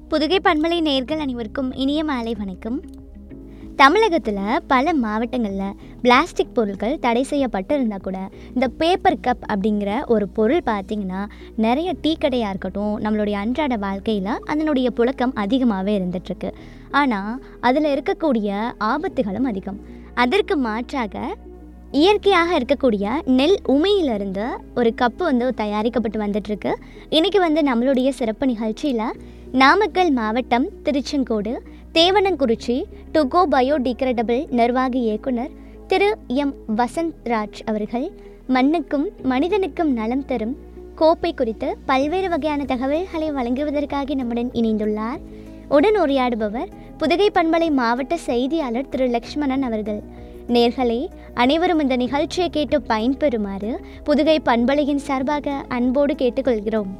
புதுகை பண்பலை நேர்கள் அனைவருக்கும் இனிய மாலை வணக்கம் தமிழகத்தில் பல மாவட்டங்களில் பிளாஸ்டிக் பொருட்கள் தடை செய்யப்பட்டு இருந்தால் கூட இந்த பேப்பர் கப் அப்படிங்கிற ஒரு பொருள் பார்த்திங்கன்னா நிறைய டீ கடையாக இருக்கட்டும் நம்மளுடைய அன்றாட வாழ்க்கையில் அதனுடைய புழக்கம் அதிகமாகவே இருந்துகிட்ருக்கு ஆனால் அதில் இருக்கக்கூடிய ஆபத்துகளும் அதிகம் அதற்கு மாற்றாக இயற்கையாக இருக்கக்கூடிய நெல் உமையிலிருந்து ஒரு கப்பு வந்து தயாரிக்கப்பட்டு வந்துட்டுருக்கு இன்றைக்கி வந்து நம்மளுடைய சிறப்பு நிகழ்ச்சியில் நாமக்கல் மாவட்டம் திருச்செங்கோடு தேவனங்குறிச்சி டுகோ பயோடிகிரேடபிள் நிர்வாக இயக்குனர் திரு எம் வசந்த் ராஜ் அவர்கள் மண்ணுக்கும் மனிதனுக்கும் நலம் தரும் கோப்பை குறித்து பல்வேறு வகையான தகவல்களை வழங்குவதற்காக நம்முடன் இணைந்துள்ளார் உடன் உரையாடுபவர் புதுகை பண்பலை மாவட்ட செய்தியாளர் திரு லக்ஷ்மணன் அவர்கள் நேர்களே அனைவரும் இந்த நிகழ்ச்சியை கேட்டு பயன்பெறுமாறு புதுகை பண்பலையின் சார்பாக அன்போடு கேட்டுக்கொள்கிறோம்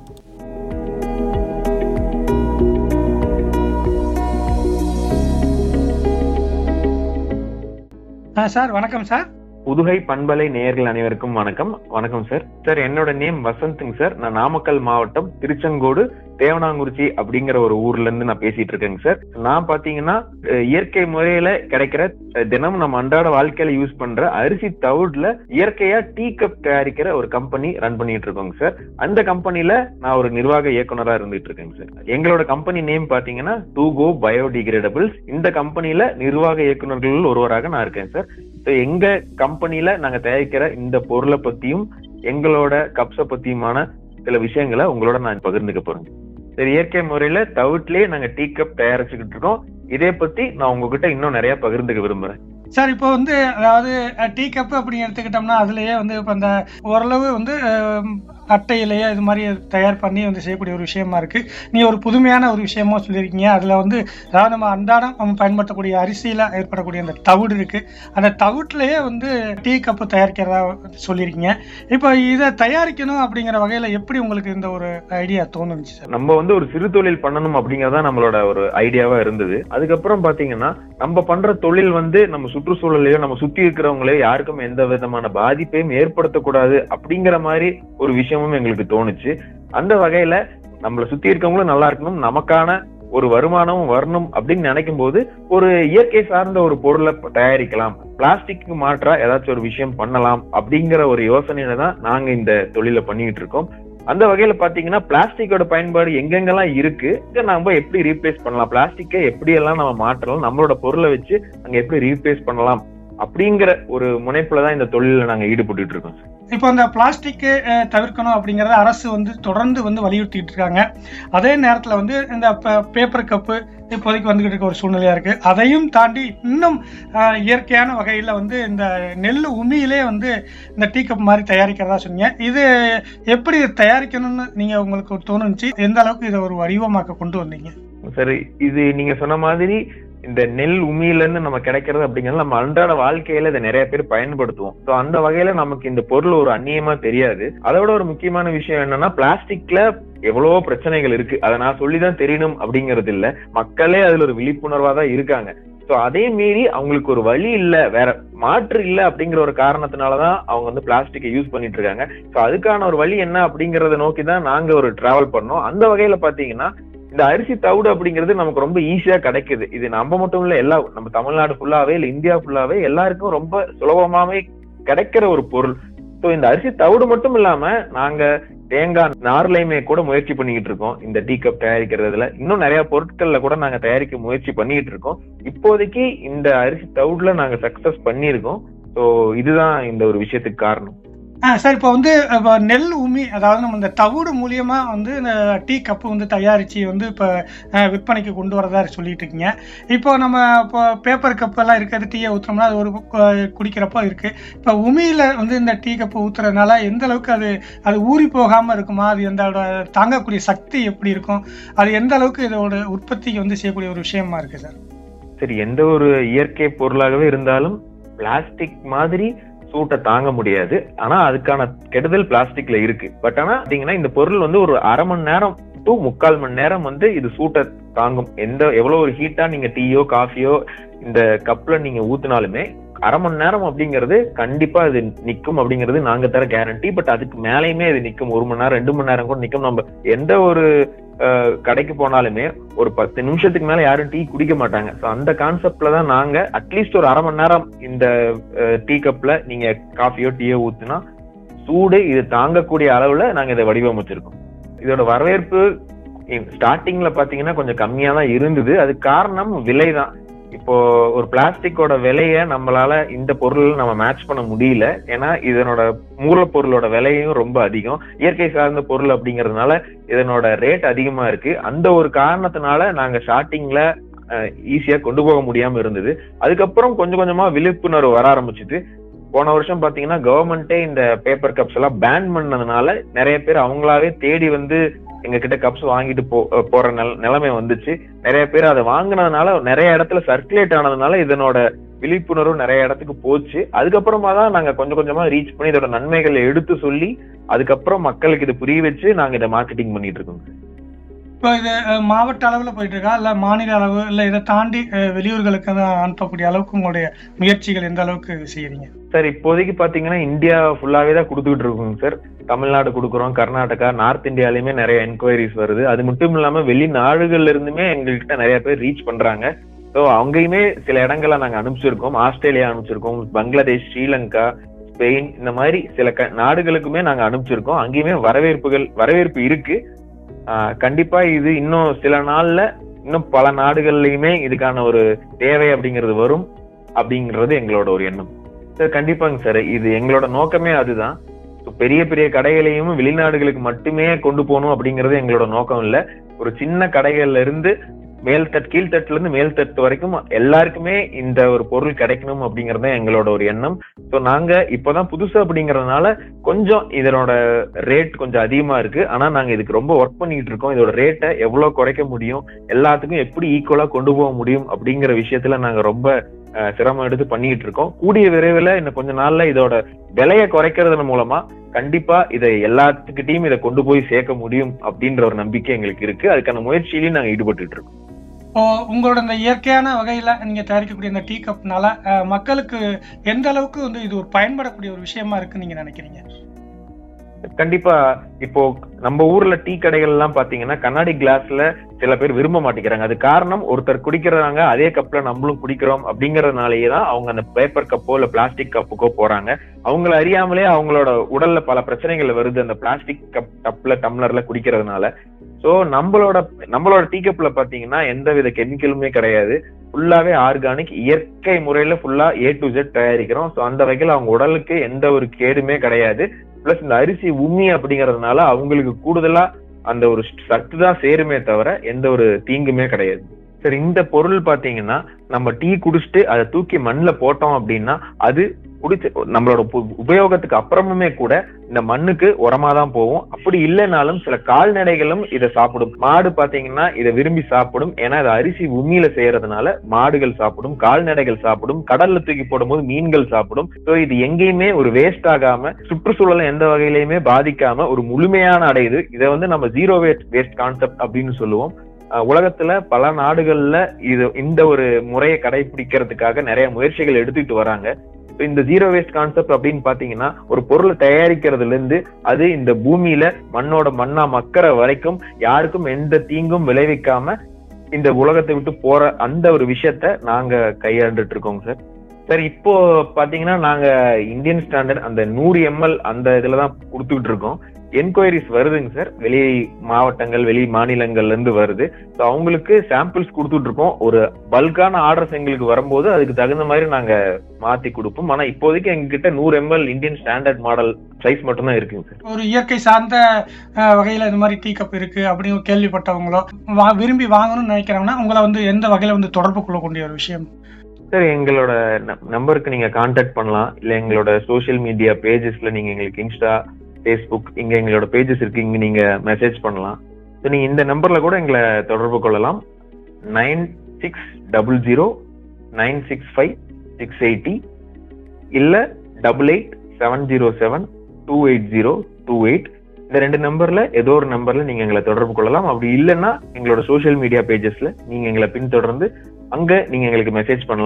ஆ சார் வணக்கம் சார் புதுகை பண்பலை நேயர்கள் அனைவருக்கும் வணக்கம் வணக்கம் சார் சார் என்னோட நேம் வசந்த்ங்க சார் நான் நாமக்கல் மாவட்டம் திருச்செங்கோடு தேவனாங்குறிச்சி அப்படிங்கிற ஒரு ஊர்ல இருந்து நான் பேசிட்டு இருக்கேங்க சார் நான் பாத்தீங்கன்னா அஹ், இயற்கை முறையில கிடைக்கிற அஹ், தினமும் நம்ம அன்றாட வாழ்க்கையில யூஸ் பண்ற அரிசி தவிடுல இயற்கையா டீ கப் தயாரிக்கிற ஒரு கம்பெனி ரன் பண்ணிட்டு இருக்கோங்க சார் அந்த கம்பெனில நான் ஒரு நிர்வாக இயக்குனரா இருந்துட்டு இருக்கேங்க சார் எங்களோட கம்பெனி நேம் பாத்தீங்கன்னா டூ கோ பயோடிகிரேடபிள்ஸ் இந்த கம்பெனில நிர்வாக இயக்குனர்கள் ஒருவராக நான் இருக்கேன் சார் So, எங்க கம்பெனில நாங்க தயாரிக்கிற இந்த பொருளை பத்தியும் எங்களோட கப்ஸ பத்தியுமான சில விஷயங்களை உங்களோட நான் பகிர்ந்துக்க போறேன் சரி இயற்கை முறையில தவிட்லயே நாங்க டீ கப் தயாரிச்சுக்கிட்டு இருக்கோம் இதே பத்தி நான் உங்ககிட்ட இன்னும் நிறைய பகிர்ந்துக்க விரும்புறேன் சார் இப்போ வந்து அதாவது டீ கப் அப்படின்னு எடுத்துக்கிட்டோம்னா அதுலயே வந்து இப்போ அந்த ஓரளவு வந்து அஹ், அட்டையிலேயே இது மாதிரி தயார் பண்ணி வந்து செய்யக்கூடிய ஒரு விஷயமா இருக்கு நீ ஒரு புதுமையான ஒரு விஷயமா சொல்லியிருக்கீங்க அதுல வந்து அதாவது நம்ம அன்றாடம் நம்ம பயன்படுத்தக்கூடிய அரிசியில ஏற்படக்கூடிய அந்த தவிடு இருக்கு அந்த தவிட்டுலயே வந்து டீ கப்பு தயாரிக்கிறதா சொல்லியிருக்கீங்க இப்போ இதை தயாரிக்கணும் அப்படிங்கிற வகையில எப்படி உங்களுக்கு இந்த ஒரு ஐடியா தோணுச்சு சார் நம்ம வந்து ஒரு சிறு தொழில் பண்ணணும் அப்படிங்கறதா நம்மளோட ஒரு ஐடியாவா இருந்தது அதுக்கப்புறம் பாத்தீங்கன்னா நம்ம பண்ற தொழில் வந்து நம்ம சுற்றுச்சூழலையோ நம்ம சுத்தி இருக்கிறவங்களையோ யாருக்கும் எந்த விதமான பாதிப்பையும் ஏற்படுத்தக்கூடாது அப்படிங்கிற மாதிரி ஒரு விஷயமும் எங்களுக்கு தோணுச்சு அந்த வகையில நம்மளை சுத்தி இருக்கவங்களும் நல்லா இருக்கணும் நமக்கான ஒரு வருமானமும் வரணும் அப்படின்னு நினைக்கும் போது ஒரு இயற்கை சார்ந்த ஒரு பொருளை ப- தயாரிக்கலாம் பிளாஸ்டிக்கு மாற்றா ஏதாச்சும் ஒரு விஷயம் பண்ணலாம் அப்படிங்கிற ஒரு யோசனையில தான் நாங்க இந்த தொழிலை பண்ணிட்டு இருக்கோம் அந்த வகையில பாத்தீங்கன்னா பிளாஸ்டிக்கோட பயன்பாடு எங்கெங்கெல்லாம் இருக்கு இதை நம்ம எப்படி ரீப்ளேஸ் பண்ணலாம் பிளாஸ்டிக்கை எப்படி எல்லாம் நம்ம மாற்றலாம் நம்மளோட பொருளை வச்சு அங்க எப்படி ரீப்ளேஸ் பண்ணலாம் அப்படிங்கிற ஒரு முனைப்புல தான் இந்த தொழில நாங்க ஈடுபட்டுட்டு இருக்கோம் இப்போ அந்த பிளாஸ்டிக் தவிர்க்கணும் அப்படிங்கறத அரசு வந்து தொடர்ந்து வந்து வலியுறுத்திட்டு இருக்காங்க அதே நேரத்தில் வந்து இந்த பேப்பர் கப்பு இப்போதைக்கு வந்துகிட்டு இருக்க ஒரு சூழ்நிலையா இருக்கு அதையும் தாண்டி இன்னும் அஹ், இயற்கையான வகையில் வந்து இந்த நெல் உமியிலே வந்து இந்த டீ கப் மாதிரி தயாரிக்கிறதா சொன்னீங்க இது எப்படி தயாரிக்கணும்னு நீங்க உங்களுக்கு தோணுச்சு எந்த அளவுக்கு இதை ஒரு வடிவமாக்க கொண்டு வந்தீங்க சரி இது நீங்க சொன்ன மாதிரி இந்த நெல் உமியில இருந்து நம்ம கிடைக்கிறது அப்படிங்கிறது நம்ம அன்றாட வாழ்க்கையில இதை நிறைய பேர் பயன்படுத்துவோம் ஸோ அந்த வகையில நமக்கு இந்த பொருள் ஒரு அந்நியமா தெரியாது அதை விட ஒரு முக்கியமான விஷயம் என்னன்னா பிளாஸ்டிக்ல எவ்வளவோ பிரச்சனைகள் இருக்கு அதை நான் சொல்லிதான் தெரியணும் அப்படிங்கிறது இல்ல மக்களே அதுல ஒரு விழிப்புணர்வா தான் இருக்காங்க ஸோ அதே மீறி அவங்களுக்கு ஒரு வழி இல்ல வேற மாற்று இல்ல அப்படிங்கிற ஒரு காரணத்தினாலதான் அவங்க வந்து பிளாஸ்டிக்கை யூஸ் பண்ணிட்டு இருக்காங்க ஸோ அதுக்கான ஒரு வழி என்ன அப்படிங்கறத நோக்கி தான் நாங்க ஒரு டிராவல் பண்ணோம் அந்த வகையில பாத்தீங்கன்னா இந்த அரிசி தவிடு அப்படிங்கிறது நமக்கு ரொம்ப ஈஸியா கிடைக்குது இது நம்ம மட்டும் இல்ல எல்லா நம்ம தமிழ்நாடு ஃபுல்லாவே இல்ல இந்தியா ஃபுல்லாவே எல்லாருக்கும் ரொம்ப சுலபமாவே கிடைக்கிற ஒரு பொருள் ஸோ இந்த அரிசி தவிடு மட்டும் இல்லாம நாங்க தேங்காய் நார்லையுமே கூட முயற்சி பண்ணிக்கிட்டு இருக்கோம் இந்த டீ கப் தயாரிக்கிறதுல இன்னும் நிறைய பொருட்கள்ல கூட நாங்க தயாரிக்க முயற்சி பண்ணிட்டு இருக்கோம் இப்போதைக்கு இந்த அரிசி தவிடுல நாங்க சக்சஸ் பண்ணியிருக்கோம் ஸோ இதுதான் இந்த ஒரு விஷயத்துக்கு காரணம் ஆ சார் இப்போ வந்து இப்போ நெல் உமி அதாவது நம்ம இந்த தவிடு மூலியமா வந்து இந்த டீ கப்பு வந்து தயாரிச்சு வந்து இப்போ அஹ், விற்பனைக்கு கொண்டு வரதா சொல்லிட்டு இருக்கீங்க இப்போ நம்ம இப்போ பேப்பர் கப் எல்லாம் இருக்கிறது டீயை ஊத்துறோம்னா அது ஒரு கு- குடிக்கிறப்போ இருக்கு இப்போ உமியில வந்து இந்த டீ கப்பு ஊத்துறதுனால எந்த அளவுக்கு அது அது ஊறி போகாம இருக்குமா அது எந்த அளவு தாங்கக்கூடிய சக்தி எப்படி இருக்கும் அது எந்த அளவுக்கு இதோட உற்பத்திக்கு வந்து செய்யக்கூடிய ஒரு விஷயமா இருக்கு சார் சரி எந்த ஒரு இயற்கை பொருளாகவே இருந்தாலும் பிளாஸ்டிக் மாதிரி சூட்டை தாங்க முடியாது ஆனா அதுக்கான கெடுதல் பிளாஸ்டிக்ல இருக்கு பட் ஆனா பாத்தீங்கன்னா இந்த பொருள் வந்து ஒரு அரை மணி நேரம் டு முக்கால் மணி நேரம் வந்து இது சூட்டை தாங்கும் எந்த எவ்வளவு ஒரு ஹீட்டா நீங்க டீயோ காஃபியோ இந்த கப்ல நீங்க ஊத்துனாலுமே அரை மணி நேரம் அப்படிங்கிறது கண்டிப்பா அது நிக்கும் அப்படிங்கிறது நாங்க தர கேரண்டி பட் அதுக்கு மேலேயுமே அது நிக்கும் ஒரு மணி நேரம் ரெண்டு மணி நேரம் கூட நிக்கும் நம்ம எந்த ஒரு அஹ், கடைக்கு போனாலுமே ஒரு பத்து நிமிஷத்துக்கு மேல யாரும் டீ குடிக்க மாட்டாங்க ஸோ அந்த கான்செப்ட்ல தான் நாங்க அட்லீஸ்ட் ஒரு அரை மணி நேரம் இந்த டீ கப்ல நீங்க காஃபியோ டீயோ ஊத்துனா சூடு இது தாங்கக்கூடிய அளவுல நாங்க இதை வடிவமைச்சிருக்கோம் இதோட வரவேற்பு ஸ்டார்டிங்ல பாத்தீங்கன்னா கொஞ்சம் கம்மியா தான் இருந்தது அது காரணம் விலை தான் இப்போ ஒரு பிளாஸ்டிக்கோட விலைய நம்மளால இந்த பொருள் நம்ம மேட்ச் பண்ண முடியல ஏன்னா இதனோட மூலப்பொருளோட விலையும் ரொம்ப அதிகம் இயற்கை சார்ந்த பொருள் அப்படிங்கறதுனால இதனோட ரேட் அதிகமா இருக்கு அந்த ஒரு காரணத்தினால நாங்க ஸ்டார்டிங்ல ஈஸியா கொண்டு போக முடியாம இருந்தது அதுக்கப்புறம் கொஞ்சம் கொஞ்சமா விழிப்புணர்வு வர ஆரம்பிச்சுது போன வருஷம் பாத்தீங்கன்னா கவர்மெண்டே இந்த பேப்பர் கப்ஸ் எல்லாம் பேன் பண்ணதுனால நிறைய பேர் அவங்களாவே தேடி வந்து எங்க கிட்ட கப்ஸ் வாங்கிட்டு போ போற நில நிலைமை வந்துச்சு நிறைய பேர் அதை வாங்குனதுனால நிறைய இடத்துல சர்க்குலேட் ஆனதுனால இதனோட விழிப்புணர்வு நிறைய இடத்துக்கு போச்சு அதுக்கப்புறமா தான் நாங்க கொஞ்சம் கொஞ்சமா ரீச் பண்ணி இதோட நன்மைகளை எடுத்து சொல்லி அதுக்கப்புறம் மக்களுக்கு இதை புரிய வச்சு நாங்க இதை மார்க்கெட்டிங் பண்ணிட்டு இருக்கோம் இப்போ இது அஹ், மாவட்ட அளவில் போயிட்டு இருக்கா இல்லை மாநில அளவு இல்லை இதை தாண்டி அஹ், வெளியூர்களுக்கு தான் அனுப்பக்கூடிய அளவுக்கு உங்களுடைய முயற்சிகள் எந்த அளவுக்கு செய்யறீங்க சார் இப்போதைக்கு பாத்தீங்கன்னா இந்தியா ஃபுல்லாவே தான் கொடுத்துட்டு இருக்கோங்க சார் தமிழ்நாடு கொடுக்குறோம் கர்நாடகா நார்த் இந்தியாலயுமே நிறைய என்கொயரிஸ் வருது அது மட்டும் இல்லாம வெளிநாடுகள்ல இருந்துமே எங்ககிட்ட நிறைய பேர் ரீச் பண்றாங்க ஸோ அங்கேயுமே சில இடங்களை நாங்க அனுப்பிச்சிருக்கோம் ஆஸ்திரேலியா அனுப்பிச்சிருக்கோம் பங்களாதேஷ் ஸ்ரீலங்கா ஸ்பெயின் இந்த மாதிரி சில க- நாடுகளுக்குமே நாங்க அனுப்பிச்சிருக்கோம் அங்கேயுமே வரவேற்புகள் வரவேற்பு இருக்கு ஆஹ் கண்டிப்பா இது இன்னும் சில நாள்ல இன்னும் பல நாடுகள்லயுமே இதுக்கான ஒரு தேவை அப்படிங்கிறது வரும் அப்படிங்கிறது எங்களோட ஒரு எண்ணம் சார் கண்டிப்பாங்க சார் இது எங்களோட நோக்கமே அதுதான் So, பெரிய பெரிய கடைகளையும் வெளிநாடுகளுக்கு மட்டுமே கொண்டு போகணும் அப்படிங்கிறது எங்களோட நோக்கம் இல்ல ஒரு சின்ன கடைகள்ல இருந்து மேல் தட் கீழ்த்தட்டுல இருந்து மேல் தட்டு வரைக்கும் எல்லாருக்குமே இந்த ஒரு பொருள் கிடைக்கணும் அப்படிங்கறது தான் எங்களோட ஒரு எண்ணம் ஸோ நாங்க இப்போதான் புதுசு அப்படிங்கறதுனால கொஞ்சம் இதனோட ரேட் கொஞ்சம் அதிகமா இருக்கு ஆனா நாங்க இதுக்கு ரொம்ப ஒர்க் பண்ணிட்டு இருக்கோம் இதோட ரேட்டை எவ்வளவு குறைக்க முடியும் எல்லாத்துக்கும் எப்படி ஈக்குவலா கொண்டு போக முடியும் அப்படிங்கிற விஷயத்துல நாங்க ரொம்ப அஹ், சிரமம் எடுத்து பண்ணிட்டு இருக்கோம் கூடிய விரைவில் இன்னும் கொஞ்ச நாள்ல இதோட விலையை குறைக்கிறது மூலமா கண்டிப்பா இதை எல்லாத்துக்கிட்டையும் இதை கொண்டு போய் சேர்க்க முடியும் அப்படின்ற ஒரு நம்பிக்கை எங்களுக்கு இருக்கு அதுக்கான முயற்சியிலையும் நாங்க ஈடுபட்டு இருக்கோம் இப்போ உங்களோட இந்த இயற்கையான வகையில நீங்க தயாரிக்கக்கூடிய இந்த டீ கப்னால அஹ், மக்களுக்கு எந்த அளவுக்கு வந்து இது ஒரு பயன்படக்கூடிய ஒரு விஷயமா இருக்குன்னு நீங்க நினைக்கிறீங்க கண்டிப்பா இப்போ நம்ம ஊர்ல டீ கடைகள் எல்லாம் பாத்தீங்கன்னா கண்ணாடி கிளாஸ்ல சில பேர் விரும்ப மாட்டேங்கிறாங்க அது காரணம் ஒருத்தர் குடிக்கிறாங்க அதே கப்ல நம்மளும் குடிக்கிறோம் அப்படிங்கறதுனாலயே தான் அவங்க அந்த பேப்பர் கப்போ இல்ல பிளாஸ்டிக் கப்புக்கோ போறாங்க அவங்கள அறியாமலே அவங்களோட உடல்ல பல பிரச்சனைகள் வருது அந்த பிளாஸ்டிக் கப் கப்ல டம்ளர்ல குடிக்கிறதுனால சோ நம்மளோட நம்மளோட டீ கப்ல பாத்தீங்கன்னா எந்த வித கெமிக்கலுமே கிடையாது ஃபுல்லாவே ஆர்கானிக் இயற்கை முறையில ஃபுல்லா ஏ டு ஜெட் தயாரிக்கிறோம் சோ அந்த வகையில அவங்க உடலுக்கு எந்த ஒரு கேடுமே கிடையாது பிளஸ் இந்த அரிசி உம்மி அப்படிங்கறதுனால அவங்களுக்கு கூடுதலா அந்த ஒரு சத்து தான் சேருமே தவிர எந்த ஒரு தீங்குமே கிடையாது சரி இந்த பொருள் பாத்தீங்கன்னா நம்ம டீ குடிச்சிட்டு அதை தூக்கி மண்ணுல போட்டோம் அப்படின்னா அது குடிச்சு நம்மளோட உப- உபயோகத்துக்கு அப்புறமுமே கூட இந்த மண்ணுக்கு உரமா தான் போகும் அப்படி இல்லைனாலும் சில கால்நடைகளும் இதை சாப்பிடும் மாடு பாத்தீங்கன்னா இதை விரும்பி சாப்பிடும் ஏன்னா இது அரிசி உண்மையில செய்யறதுனால மாடுகள் சாப்பிடும் கால்நடைகள் சாப்பிடும் கடல்ல தூக்கி போடும்போது மீன்கள் சாப்பிடும் சோ இது எங்கேயுமே ஒரு வேஸ்ட் ஆகாம சுற்றுச்சூழலை எந்த வகையிலுமே பாதிக்காம ஒரு முழுமையான அடையுது இதை வந்து நம்ம ஜீரோ வேஸ்ட் வேஸ்ட் கான்செப்ட் அப்படின்னு சொல்லுவோம் அஹ் உலகத்துல பல நாடுகள்ல இது இந்த ஒரு முறையை கடைபிடிக்கிறதுக்காக நிறைய முயற்சிகள் எடுத்துட்டு வராங்க இப்ப இந்த ஜீரோ வேஸ்ட் கான்செப்ட் அப்படின்னு பாத்தீங்கன்னா ஒரு பொருளை தயாரிக்கிறதுல இருந்து அது இந்த பூமியில மண்ணோட மண்ணா மக்கிற வரைக்கும் யாருக்கும் எந்த தீங்கும் விளைவிக்காம இந்த உலகத்தை விட்டு போற அந்த ஒரு விஷயத்த நாங்க கையாண்டுட்டு இருக்கோங்க சார் சார் இப்போ பாத்தீங்கன்னா நாங்க இந்தியன் ஸ்டாண்டர்ட் அந்த நூறு எம்எல் அந்த இதுலதான் கொடுத்துக்கிட்டு இருக்கோம் என்கொயரிஸ் வருதுங்க சார் வெளி மாவட்டங்கள் வெளி மாநிலங்கள்ல இருந்து வருது ஸோ அவங்களுக்கு சாம்பிள்ஸ் கொடுத்துட்டு இருக்கோம் ஒரு பல்கான ஆர்டர்ஸ் எங்களுக்கு வரும்போது அதுக்கு தகுந்த மாதிரி நாங்க மாத்தி கொடுப்போம் ஆனா இப்போதைக்கு எங்ககிட்ட நூறு ML Indian standard model size மட்டும் தான் இருக்குங்க சார் ஒரு இயற்கை சார்ந்த அஹ், வகையில இந்த மாதிரி டீ கப் இருக்கு அப்படின்னு கேள்விப்பட்டவங்களோ வா விரும்பி வாங்கணும்னு நினைக்கிறாங்கன்னா உங்களை வந்து எந்த வகையில வந்து தொடர்பு கொள்ளக்கூடிய ஒரு விஷயம் சார் எங்களோட நம்பருக்கு நீங்க காண்டாக்ட் பண்ணலாம் இல்ல எங்களோட சோஷியல் மீடியா பேஜஸ்ல நீங்க எங்களுக்கு இன்ஸ்டா ஃபேஸ்புக் இங்க எங்களோட பேஜஸ் இருக்கு இங்க நீங்க மெசேஜ் பண்ணலாம் ஸோ நீங்க இந்த நம்பர்ல கூட எங்களை தொடர்பு கொள்ளலாம் nine six double zero nine six five six eighty இல்ல double eight seven zero seven two eight zero two eight இந்த ரெண்டு நம்பர்ல ஏதோ ஒரு நம்பர்ல நீங்க எங்களை தொடர்பு கொள்ளலாம் அப்படி இல்லைன்னா எங்களோட சோஷியல் மீடியா பேஜஸ்ல நீங்க எங்களை பின்தொடர்ந்து அங்க நீங்க எங்களுக்கு மெசேஜ் பண்ணலாம்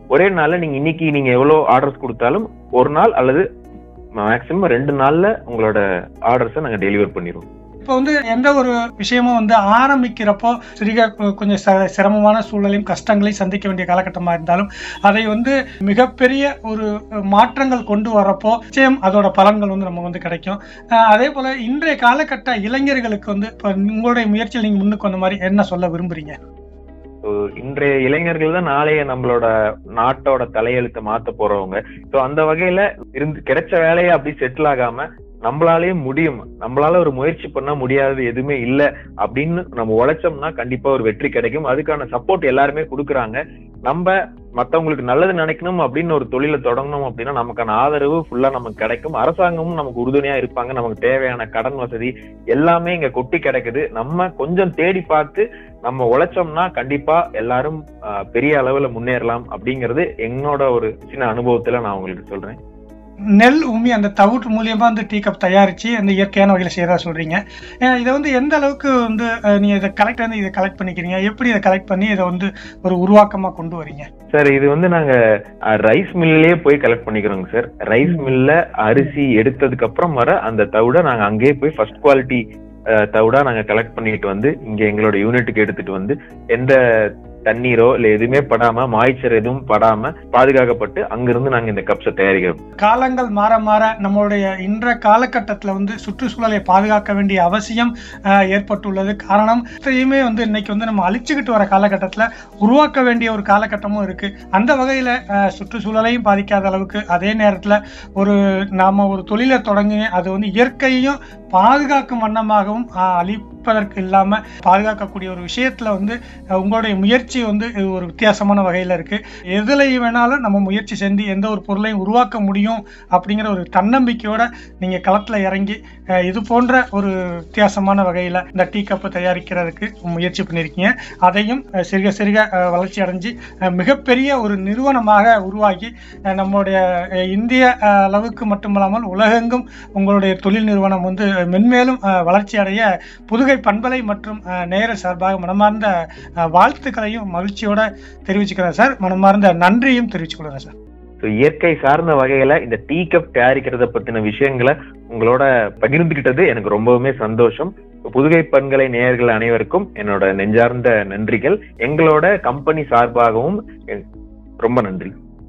ஒரே நாள்ல நீங்க இன்னைக்கு நீங்க எவ்வளவு ஆர்டர்ஸ் கொடுத்தாலும் ஒரு நாள் அல்லது மேக்சிமம் ரெண்டு நாள்ல உங்களோட ஆர்டர்ஸை நாங்க டெலிவர் பண்ணிடுவோம் இப்போ வந்து எந்த ஒரு விஷயமும் வந்து ஆரம்பிக்கிறப்போ சிறிய கொ- கொஞ்சம் ச- சிரமமான சூழலையும் கஷ்டங்களையும் சந்திக்க வேண்டிய காலகட்டமாக இருந்தாலும் அதை வந்து மிகப்பெரிய ஒரு மாற்றங்கள் கொண்டு வரப்போ நிச்சயம் அதோட பலன்கள் வந்து நம்ம வந்து கிடைக்கும் அஹ் அதே போல இன்றைய காலகட்ட இளைஞர்களுக்கு வந்து இப்போ உங்களுடைய முயற்சியில் நீங்க முன்னுக்கு வந்த மாதிரி என்ன சொல்ல விரும்புறீங்க So, இன்றைய இளைஞர்கள் தான் நாளைய நம்மளோட நாட்டோட தலையெழுத்தை மாத்த போறவங்க சோ அந்த வகையில இருந்து கிடைச்ச வேலையை அப்படி செட்டில் ஆகாம நம்மளாலேயே முடியும் நம்மளால ஒரு முயற்சி பண்ண முடியாதது எதுவுமே இல்ல அப்படின்னு நம்ம உழைச்சோம்னா கண்டிப்பா ஒரு வெற்றி கிடைக்கும் அதுக்கான சப்போர்ட் எல்லாருமே கொடுக்குறாங்க நம்ம மத்தவங்களுக்கு நல்லது நினைக்கணும் அப்படின்னு ஒரு தொழிலை தொடங்கணும் அப்படின்னா நமக்கான ஆதரவு ஃபுல்லா நமக்கு கிடைக்கும் அரசாங்கமும் நமக்கு உறுதுணையா இருப்பாங்க நமக்கு தேவையான கடன் வசதி எல்லாமே இங்க கொட்டி கிடைக்குது நம்ம கொஞ்சம் தேடி பார்த்து நம்ம உழைச்சோம்னா கண்டிப்பா எல்லாரும் ஆஹ், பெரிய அளவுல முன்னேறலாம் அப்படிங்கிறது என்னோட ஒரு சின்ன அனுபவத்துல நான் உங்களுக்கு சொல்றேன் நெல் உமி அந்த தவிட்டு மூலியமா வந்து டீ கப் தயாரிச்சு அந்த இயற்கையான வகையில் செய்யறதா சொல்றீங்க அஹ் இதை வந்து எந்த அளவுக்கு வந்து அஹ், நீங்க இதை கலெக்ட் வந்து இதை கலெக்ட் பண்ணிக்கிறீங்க எப்படி இதை கலெக்ட் பண்ணி இதை வந்து ஒரு உருவாக்கமா கொண்டு வரீங்க சார் இது வந்து நாங்க ரைஸ் மில்லே போய் கலெக்ட் பண்ணிக்கிறோங்க சார் ரைஸ் மில்ல அரிசி எடுத்ததுக்கு அப்புறம் வர அந்த தவிட நாங்க அங்கேயே போய் ஃபர்ஸ்ட் குவாலிட்டி தவிடா நாங்க கலெக்ட் பண்ணிட்டு வந்து இங்க எங்களோட யூனிட்டுக்கு எடுத்துட்டு வந்து எந்த தண்ணீரோ இல்ல எதுவுமே படாம மாய்ச்சர் எதுவும் படாம பாதுகாக்கப்பட்டு அங்கிருந்து நாங்க இந்த கப்ஸை தயாரிக்கிறோம் காலங்கள் மாற மாற நம்மளுடைய இன்ற காலகட்டத்தில் வந்து சுற்றுச்சூழலை பாதுகாக்க வேண்டிய அவசியம் அஹ், ஏற்பட்டுள்ளது காரணம் இதையுமே வந்து இன்னைக்கு வந்து நம்ம அழிச்சுக்கிட்டு வர காலகட்டத்தில் உருவாக்க வேண்டிய ஒரு காலகட்டமும் இருக்கு அந்த வகையில் சுற்றுச்சூழலையும் பாதிக்காத அளவுக்கு அதே நேரத்தில் ஒரு நாம ஒரு தொழிலை தொடங்கி அது வந்து இயற்கையையும் பாதுகாக்கும் வண்ணமாகவும் அஹ், அழிப்பதற்கு இல்லாம பாதுகாக்கக்கூடிய ஒரு விஷயத்துல வந்து அஹ், உங்களுடைய முயற்சி வந்து இது ஒரு வித்தியாசமான வகையில இருக்கு எதுலையும் வேணாலும் நம்ம முயற்சி செஞ்சு எந்த ஒரு பொருளையும் உருவாக்க முடியும் அப்படிங்கிற ஒரு தன்னம்பிக்கையோட நீங்க களத்துல இறங்கி அஹ், இது போன்ற ஒரு வித்தியாசமான வகையில இந்த டீ கப்பு தயாரிக்கிறதுக்கு முயற்சி பண்ணியிருக்கீங்க அதையும் அஹ், சிறுக சிறுக அஹ், வளர்ச்சி அடைஞ்சு அஹ், மிகப்பெரிய ஒரு நிறுவனமாக உருவாகி அஹ், நம்மளுடைய அஹ், இந்திய அஹ், அளவுக்கு மட்டுமல்லாமல் உலகெங்கும் உங்களுடைய தொழில் நிறுவனம் வந்து மென்மேலும் அஹ், வளர்ச்சி அடைய புதுகை பண்பலை மற்றும் அஹ், நேர சார்பாக மனமார்ந்த அஹ், வாழ்த்துக்களையும் மகிழ்ச்சியோட தெரிவிச்சுக்கிறேன் சார் மனமார்ந்த நன்றியும் தெரிவிச்சுக்கொள்கிறேன் சார் ஸோ இயற்கை சார்ந்த வகையில இந்த டீ கப் தயாரிக்கிறத பத்தின விஷயங்களை உங்களோட பகிர்ந்துகிட்டது எனக்கு ரொம்பவுமே சந்தோஷம் புதுகை பண்கலை நேயர்கள் அனைவருக்கும் என்னோட நெஞ்சார்ந்த நன்றிகள் எங்களோட கம்பெனி சார்பாகவும் எ- ரொம்ப நன்றி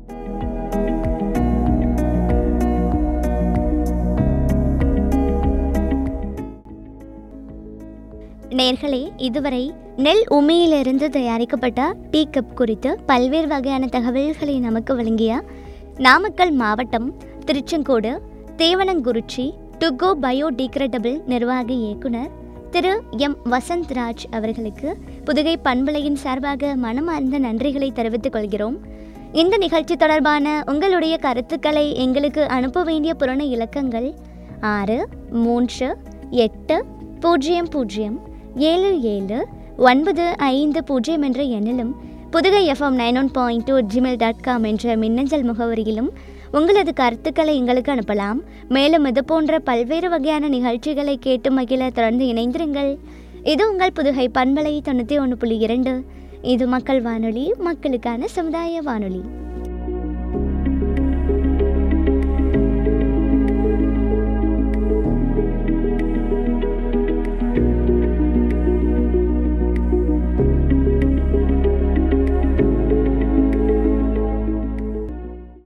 நேர்களே இதுவரை நெல் உமியிலிருந்து தயாரிக்கப்பட்ட டீ கப் குறித்து பல்வேறு வகையான தகவல்களை நமக்கு வழங்கிய நாமக்கல் மாவட்டம் திருச்செங்கோடு தேவனங்குறிச்சி டுகோ பயோடிகிரேடபிள் நிர்வாக இயக்குனர் திரு எம் வசந்த்ராஜ் அவர்களுக்கு புதுகை பண்பலையின் சார்பாக மனமார்ந்த நன்றிகளை தெரிவித்துக் கொள்கிறோம் இந்த நிகழ்ச்சி தொடர்பான உங்களுடைய கருத்துக்களை எங்களுக்கு அனுப்ப வேண்டிய புறண இலக்கங்கள் ஆறு மூன்று எட்டு பூஜ்ஜியம் பூஜ்ஜியம் ஏழு ஏழு ஒன்பது ஐந்து பூஜ்ஜியம் என்ற எண்ணிலும் Pudugai FM nine one point two Gmail dot com என்ற மின்னஞ்சல் முகவரியிலும் உங்களது கருத்துக்களை எங்களுக்கு அனுப்பலாம் மேலும் இது போன்ற பல்வேறு வகையான நிகழ்ச்சிகளை கேட்டு மகிழ தொடர்ந்து இணைந்திருங்கள் இது உங்கள் புதுகை பண்பலை தொண்ணூற்றி ஒன்று புள்ளி இரண்டு இது மக்கள் வானொலி மக்களுக்கான சமுதாய வானொலி